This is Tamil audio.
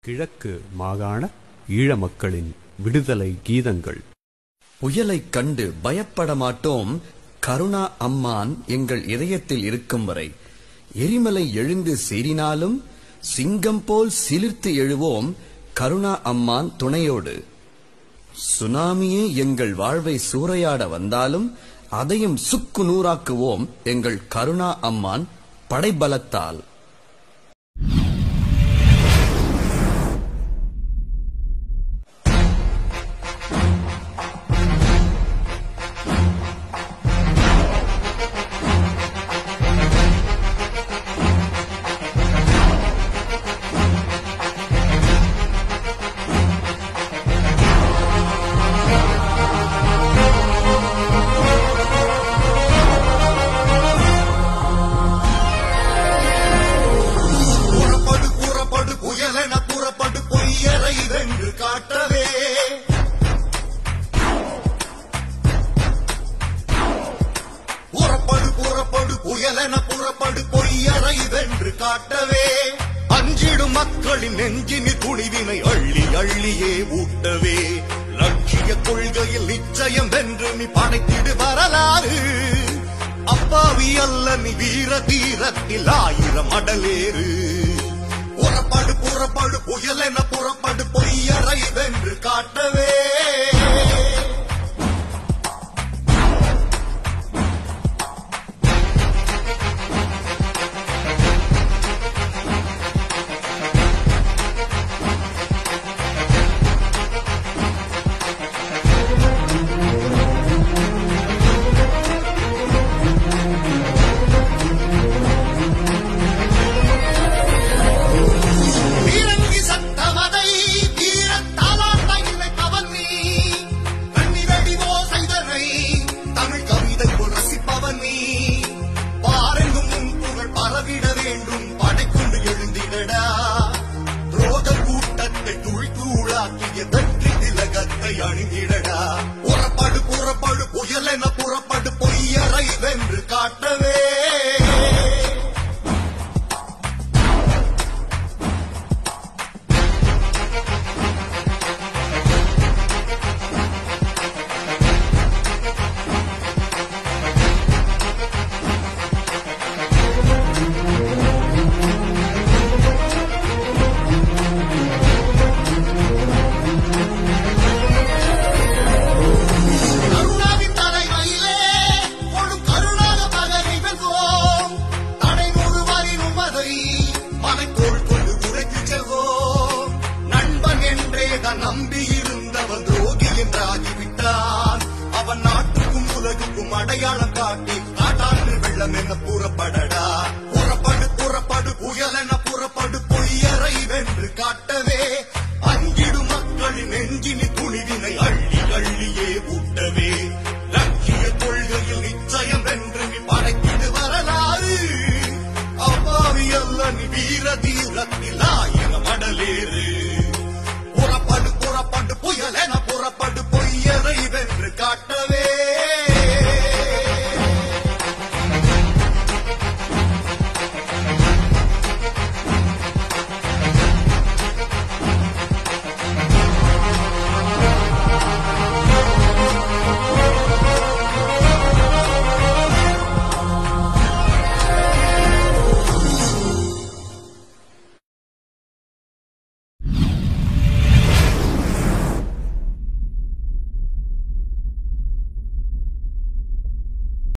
கிழக்கு மாகாண ஈழ மக்களின் விடுதலை கீதங்கள் புயலைக் கண்டு பயப்பட மாட்டோம் கருணா அம்மான் எங்கள் இதயத்தில் இருக்கும் வரை எரிமலை எழுந்து சீறினாலும் சிங்கம் போல் சிலிர்த்து எழுவோம் கருணா அம்மான் துணையோடு சுனாமியே எங்கள் வாழ்வை சூறையாட வந்தாலும் அதையும் சுக்கு நூறாக்குவோம் எங்கள் கருணா அம்மான் படைபலத்தால் புறப்படு புறப்படு புயலென புறப்படு பொய்யரை வென்று காட்டவே புறப்படு புறப்படு புயலென புறப்படு பொய்யரை வென்று காட்டவே அஞ்சிடும் மக்களின் நெஞ்சினி துணிவினை அள்ளி அள்ளியே ஊட்டவே லட்சிய கொள்கையில் நிச்சயம் வென்று நீ படைத்திடு வரலாறு அப்பாவி அல்ல நீ வீர தீரத்தில் ஆயிரம் அடலேறு புறப்படு புறப்படு புயலென புறப்படு பொய்யரை வென்று காட்டவே வீரங்கி சத்தமதை வீரத்தாலாட்ட இணைப்பவன் நீ கண்ணி வெடி ஓசைதனை தமிழ் கவிதை போல் ரசிப்பவன் நீ பாரெங்கும் உன் புகழ் பரவிட வேண்டும் படைக்கொண்டு எழுந்திடடா ரோத கூட்டத்தை துள் தூளாக்கிய வெற்றி திலகத்தை அணிந்திடடா புறப்படு புறப்படு புயலென புறப்படு பொய்யரை வென்று காட்டவே கருணாவின் தலைமையிலே கொடு கருணாக பகரை வெல்வோம் தடை முழுவதிலும் அதை மனைக்கோள் கொண்டு உரைத்து செல்வோம் நண்பன் என்றே தான் நம்பி இருந்தவன் துரோகி என்றாகிவிட்டான் அவன் நாட்டுக்கும் உலகுக்கும் அடையாளம் காட்டி காட்டாற்று வெள்ளம் என கூறப்பட